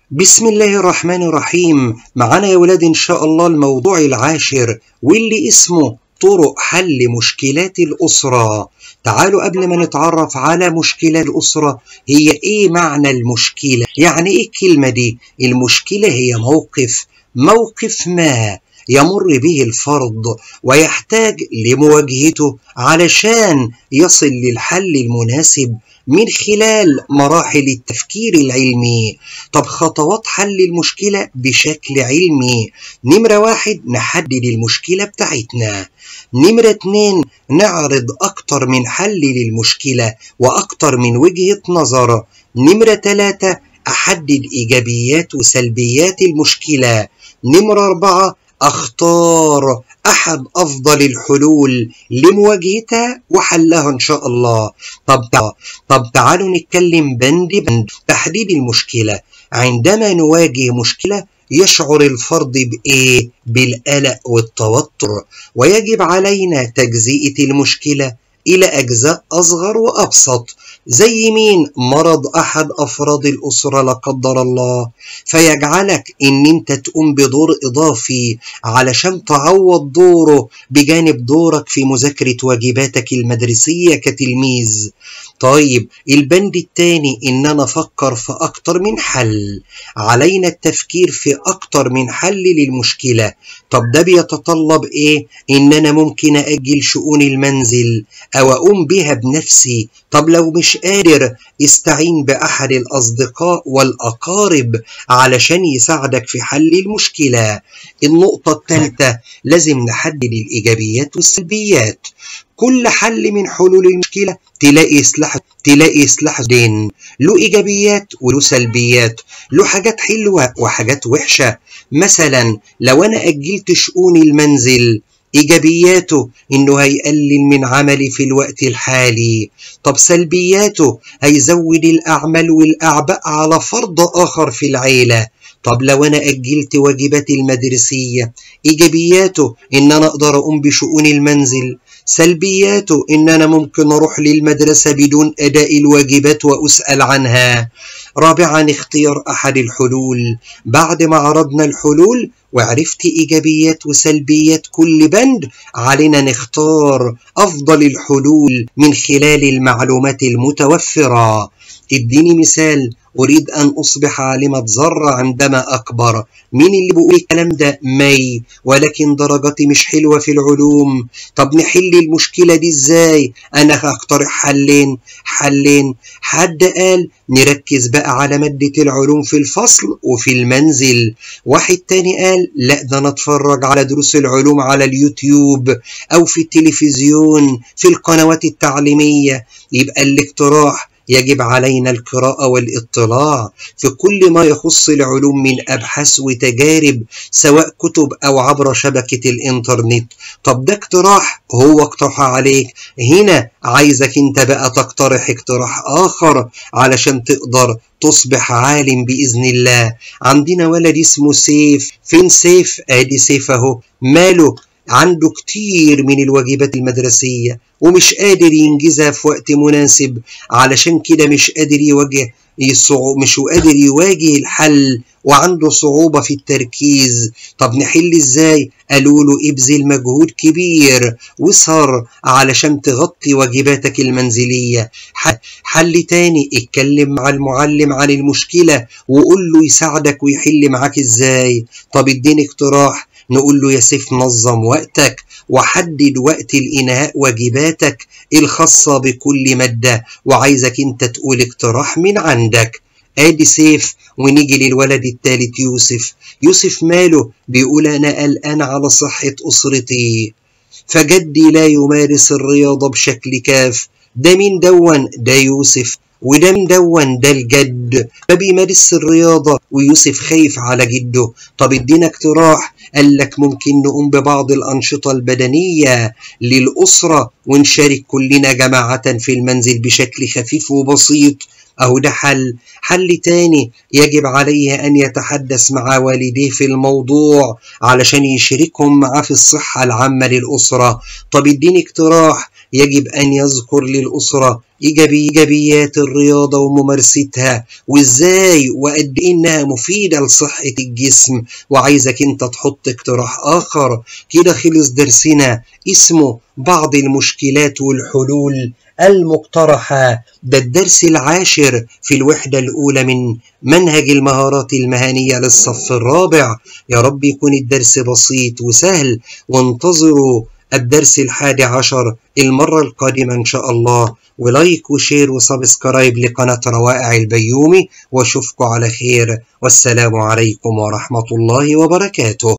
بسم الله الرحمن الرحيم معانا يا ولاد إن شاء الله الموضوع العاشر واللي اسمه طرق حل مشكلات الأسرة تعالوا قبل ما نتعرف على مشكلة الأسرة هي إيه معنى المشكلة يعني إيه الكلمة دي المشكلة هي موقف موقف ما يمر به الفرد ويحتاج لمواجهته علشان يصل للحل المناسب من خلال مراحل التفكير العلمي طب خطوات حل المشكلة بشكل علمي نمرة واحد نحدد المشكلة بتاعتنا نمرة اتنين نعرض أكتر من حل للمشكلة وأكتر من وجهة نظر نمرة تلاتة أحدد إيجابيات وسلبيات المشكلة نمرة أربعة أختار أحد أفضل الحلول لمواجهتها وحلها إن شاء الله طب طب تعالوا نتكلم بند بند تحديد المشكلة عندما نواجه مشكلة يشعر الفرد بإيه؟ بالقلق والتوتر ويجب علينا تجزئة المشكلة إلى أجزاء أصغر وأبسط زي مين مرض أحد أفراد الأسرة لا قدر الله فيجعلك إن أنت تقوم بدور إضافي علشان تعوض دوره بجانب دورك في مذاكرة واجباتك المدرسية كتلميذ طيب البند التاني إن أنا أفكر في أكتر من حل علينا التفكير في أكتر من حل للمشكلة طب ده بيتطلب إيه؟ إن أنا ممكن أجل شؤون المنزل أو أقوم بها بنفسي طب لو مش قادر استعين بأحد الأصدقاء والأقارب علشان يساعدك في حل المشكلة النقطة الثالثة لازم نحدد الإيجابيات والسلبيات كل حل من حلول المشكلة تلاقي سلاح تلاقي سلاح دين له إيجابيات وله سلبيات له حاجات حلوة وحاجات وحشة مثلا لو أنا أجلت شؤون المنزل إيجابياته إنه هيقلل من عملي في الوقت الحالي طب سلبياته هيزود الأعمال والأعباء على فرد آخر في العيلة طب لو أنا أجلت واجباتي المدرسية إيجابياته إن أنا أقدر أقوم بشؤون المنزل سلبياته إن أنا ممكن أروح للمدرسة بدون أداء الواجبات وأسأل عنها رابعا اختيار أحد الحلول بعد ما عرضنا الحلول وعرفت إيجابيات وسلبيات كل بند علينا نختار أفضل الحلول من خلال المعلومات المتوفرة اديني مثال أريد أن أصبح عالمة ذرة عندما أكبر مين اللي بيقول الكلام ده مي ولكن درجتي مش حلوة في العلوم طب نحل المشكلة دي ازاي أنا هقترح حلين حلين حد قال نركز بقى على مادة العلوم في الفصل وفي المنزل واحد تاني قال لا ده نتفرج على دروس العلوم على اليوتيوب أو في التلفزيون في القنوات التعليمية يبقى الاقتراح يجب علينا القراءة والاطلاع في كل ما يخص العلوم من أبحاث وتجارب سواء كتب أو عبر شبكة الإنترنت طب ده اقتراح هو اقترح عليك هنا عايزك انت بقى تقترح اقتراح آخر علشان تقدر تصبح عالم بإذن الله عندنا ولد اسمه سيف فين سيف ادي سيف اهو ماله عنده كتير من الواجبات المدرسية ومش قادر ينجزها في وقت مناسب علشان كده مش قادر يواجه مش قادر يواجه الحل وعنده صعوبة في التركيز طب نحل ازاي قالوا له ابذل مجهود كبير واسهر علشان تغطي واجباتك المنزلية حل تاني اتكلم مع المعلم عن المشكلة وقول له يساعدك ويحل معاك ازاي طب اديني اقتراح نقول له يا سيف نظم وقتك وحدد وقت الإنهاء واجباتك الخاصة بكل مادة وعايزك انت تقول اقتراح من عندك ادي سيف ونيجي للولد التالت يوسف يوسف ماله بيقول انا قلقان على صحة اسرتي فجدي لا يمارس الرياضة بشكل كاف ده مين دون ده يوسف وده من دون ده الجد ما بيمارس الرياضة ويوسف خايف على جده طب ادينا اقتراح قال لك ممكن نقوم ببعض الأنشطة البدنية للأسرة ونشارك كلنا جماعة في المنزل بشكل خفيف وبسيط أو ده حل حل تاني يجب عليه أن يتحدث مع والديه في الموضوع علشان يشاركهم معاه في الصحة العامة للأسرة طب اديني اقتراح يجب أن يذكر للأسرة إيجابي إيجابيات الرياضة وممارستها وإزاي وقد إيه إنها مفيدة لصحة الجسم وعايزك أنت تحط اقتراح آخر كده خلص درسنا اسمه بعض المشكلات والحلول المقترحة ده الدرس العاشر في الوحدة الأولى من منهج المهارات المهنية للصف الرابع يا رب يكون الدرس بسيط وسهل وانتظروا الدرس الحادي عشر المرة القادمة إن شاء الله ولايك وشير وسبسكرايب لقناة روائع البيومي واشوفكم على خير والسلام عليكم ورحمة الله وبركاته